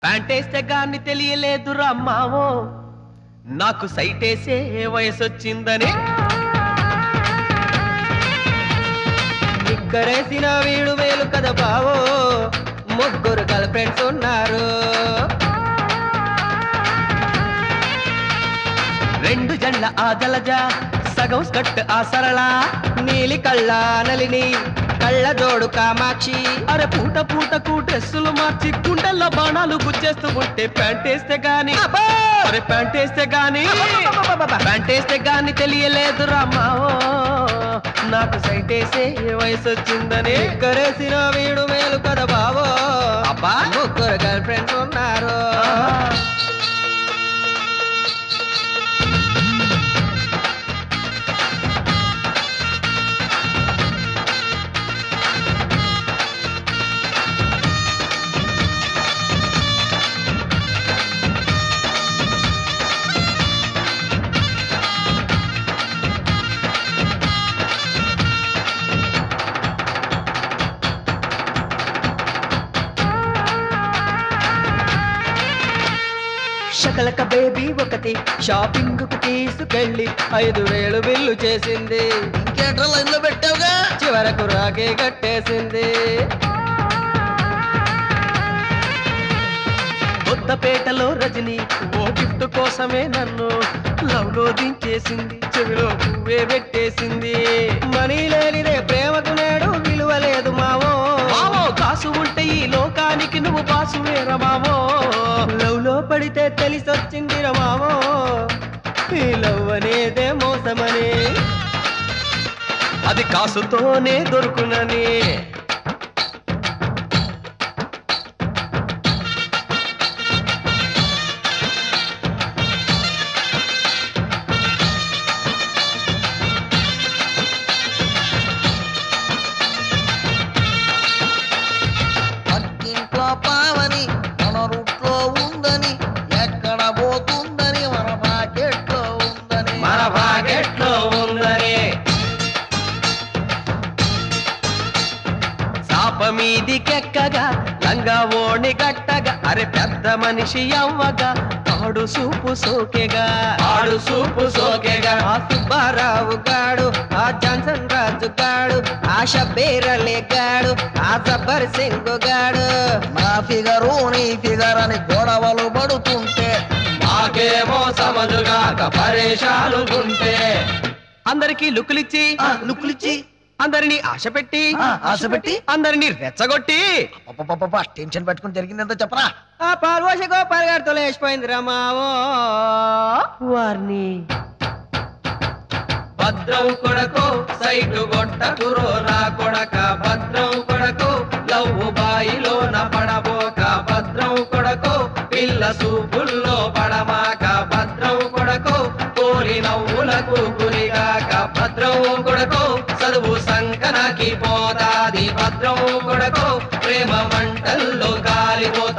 ప్యాంటేస్తే గాని తెలియలేదు రమ్మావో నాకు సైటేసే వయసొచ్చిందని నిక్కరేసిన వీడు వేలు కదా బావో ముగ్గురు గర్ల్ ఫ్రెండ్స్ ఉన్నారు రెండు జండ్ల ఆ జలజ సగం స్కట్ ఆ సరళ నీలి కళ్ళ నలిని కళ్ళ జోడు కామాక్షి అరే పూట పూటకు డ్రెస్సులు మార్చి గుండెల్లో బాణాలు గుచ్చేస్తూ ఉంటే ప్యాంటేస్తే గాని అబ్బా! అరే ప్యాంటేస్తే గాని అబ్బబ్బబ్బబ్బబ్బ! ప్యాంటేస్తే గాని తెలియలేదు రమ్మావో నాకు సైటేసే వయసు వచ్చిందని నిక్కరేసిన వీడు వేలు కదా బావో అబ్బా ముగ్గురు గర్ల్ ఫ్రెండ్స్ ఉన్నారు శకలక బేబీ ఒకటి షాపింగ్ కు తీసుకెళ్ళి ఐదు వేలు బిల్లు చేసింది ఇంకేంట్రా లైన్ లో పెట్టావుగా చివరకు రాకే కట్టేసింది కొత్తపేటలో రజని ఓ గిఫ్ట్ కోసమే నన్ను లవ్ లో దించేసింది చెవిలో పువ్వే పెట్టేసింది మనీ లేనిదే ప్రేమకు నేడు విలువ లేదు మావో మావో కాసు ఉంటే ఈ లోకానికి నువ్వు బాసు వేర మావో లవ్ లో పడితే తెలిసొచ్చింది మావో ఈ లవ్ అనేదే మోసమని అది కాసుతోనే దొరుకునని పక్కింట్లో పావని మన రూట్లో ఉందని ఎక్కడ పోతుందని మన పాకెట్లో ఉందని మన భాగెట్లో ఉందని చాప మీదికెక్కగా లంగా ఓణి గట్టగా అరే పెద్ద మనిషి అవ్వగా ఆడు సూపు సోకెగా ఆడు సూపు సోకెగా ఆ సుబ్బారావు గాడు ఆ జాన్సన్ రాజు గాడు ఆ షబ్బీరలే గాడు ఆ జబ్బర్ సింగ్ గాడు నా ఫిగరు నీ ఫిగర్ అని గొడవలు పడుతుంటే మాకేమో సమజుగాక పరేషాలుగుంటే అందరికీ లుక్కులిచ్చి ఆ, లుక్కులిచ్చి అందరినీ ఆశ పెట్టి ఆ, ఆశ పెట్టి అందరినీ రెచ్చగొట్టి అబ్బబ్బబ్బబ్బ, టెన్షన్ పెట్టుకుని జరిగిందంతా చెప్పరా ఆ పాల్వోష గోపాల్ గారితో లేచిపోయింది రమావో వారిని భద్రం కొడకు సైటు గొట్టకురో నా కొడక భద్రం కొడకు లవ్వు బాయిలోన పడబోక భద్రం కొడకు పిల్ల సూపుల్లో పడమాక భద్రం కొడకు కోరి నవ్వులకు గురిగాక భద్రం కొడకు చదువు సంకనాకి పోతాది భద్రం కొడకు ప్రేమ మంటల్లో కాలిపోతాది